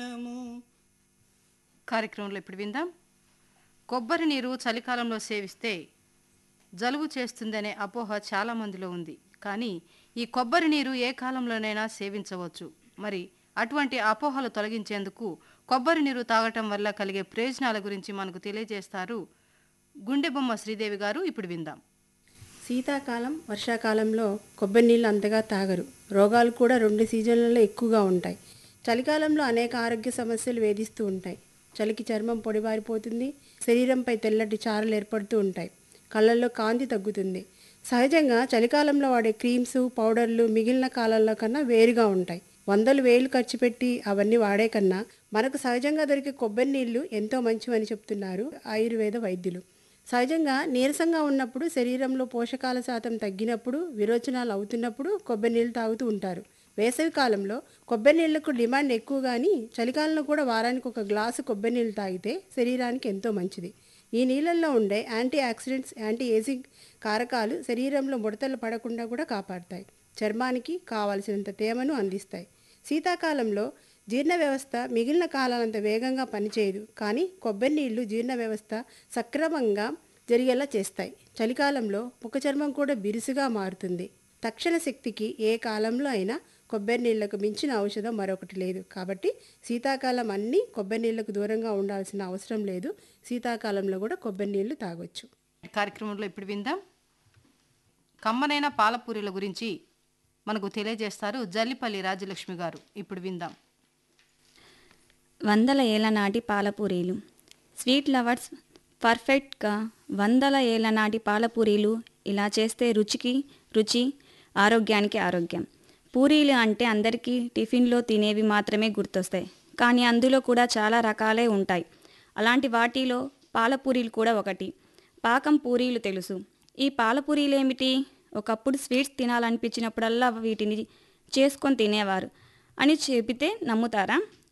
దినము కార్యక్రమంలో ఇప్పుడు విందాం కొబ్బరి నీరు చలికాలంలో సేవిస్తే జలుబు చేస్తుందనే అపోహ చాలా మందిలో ఉంది కానీ ఈ కొబ్బరి నీరు ఏ కాలంలోనైనా సేవించవచ్చు మరి అటువంటి అపోహలు తొలగించేందుకు కొబ్బరి నీరు తాగటం వల్ల కలిగే ప్రయోజనాల గురించి మనకు తెలియజేస్తారు గుండెబొమ్మ శ్రీదేవి గారు ఇప్పుడు విందాం శీతాకాలం వర్షాకాలంలో కొబ్బరి నీళ్ళు అంతగా తాగరు రోగాలు కూడా రెండు సీజన్లలో ఎక్కువగా ఉంటాయి చలికాలంలో అనేక ఆరోగ్య సమస్యలు వేధిస్తూ ఉంటాయి చలికి చర్మం పొడిబారిపోతుంది శరీరంపై తెల్లటి చారలు ఏర్పడుతూ ఉంటాయి కళ్ళల్లో కాంతి తగ్గుతుంది సహజంగా చలికాలంలో వాడే క్రీమ్స్ పౌడర్లు మిగిలిన కాలాల్లో కన్నా వేరుగా ఉంటాయి వందలు వేలు ఖర్చు పెట్టి అవన్నీ వాడే కన్నా మనకు సహజంగా దొరికే కొబ్బరి నీళ్లు ఎంతో మంచివని చెప్తున్నారు ఆయుర్వేద వైద్యులు సహజంగా నీరసంగా ఉన్నప్పుడు శరీరంలో పోషకాల శాతం తగ్గినప్పుడు విరోచనాలు అవుతున్నప్పుడు కొబ్బరి నీళ్ళు తాగుతూ ఉంటారు వేసవి కాలంలో కొబ్బరి నీళ్లకు డిమాండ్ ఎక్కువ కానీ చలికాలంలో కూడా వారానికి ఒక గ్లాసు కొబ్బరి నీళ్ళు తాగితే శరీరానికి ఎంతో మంచిది ఈ నీళ్ళల్లో ఉండే యాంటీ ఆక్సిడెంట్స్ యాంటీ ఏజింగ్ కారకాలు శరీరంలో ముడతలు పడకుండా కూడా కాపాడతాయి చర్మానికి కావలసినంత తేమను అందిస్తాయి శీతాకాలంలో జీర్ణ వ్యవస్థ మిగిలిన కాలాలంత వేగంగా పనిచేయదు కానీ కొబ్బరి నీళ్లు జీర్ణ వ్యవస్థ సక్రమంగా జరిగేలా చేస్తాయి చలికాలంలో ముఖ చర్మం కూడా బిరుసుగా మారుతుంది తక్షణ శక్తికి ఏ కాలంలో అయినా కొబ్బరి నీళ్లకు మించిన ఔషధం మరొకటి లేదు కాబట్టి శీతాకాలం అన్నీ కొబ్బరి నీళ్లకు దూరంగా ఉండాల్సిన అవసరం లేదు శీతాకాలంలో కూడా కొబ్బరి నీళ్లు తాగొచ్చు కార్యక్రమంలో ఇప్పుడు విందాం కమ్మనైన పాలపూరీల గురించి మనకు తెలియజేస్తారు జల్లిపల్లి రాజలక్ష్మి గారు ఇప్పుడు విందాం వందల ఏళ్ల నాటి పాలపూరీలు స్వీట్ లవర్స్ పర్ఫెక్ట్గా వందల ఏళ్ల నాటి పాలపూరీలు ఇలా చేస్తే రుచికి రుచి ఆరోగ్యానికి ఆరోగ్యం పూరీలు అంటే అందరికీ టిఫిన్లో తినేవి మాత్రమే గుర్తొస్తాయి కానీ అందులో కూడా చాలా రకాలే ఉంటాయి అలాంటి వాటిలో పాలపూరీలు కూడా ఒకటి పాకం పూరీలు తెలుసు ఈ పాలపూరీలు ఏమిటి ఒకప్పుడు స్వీట్స్ తినాలనిపించినప్పుడల్లా వీటిని చేసుకొని తినేవారు అని చెబితే నమ్ముతారా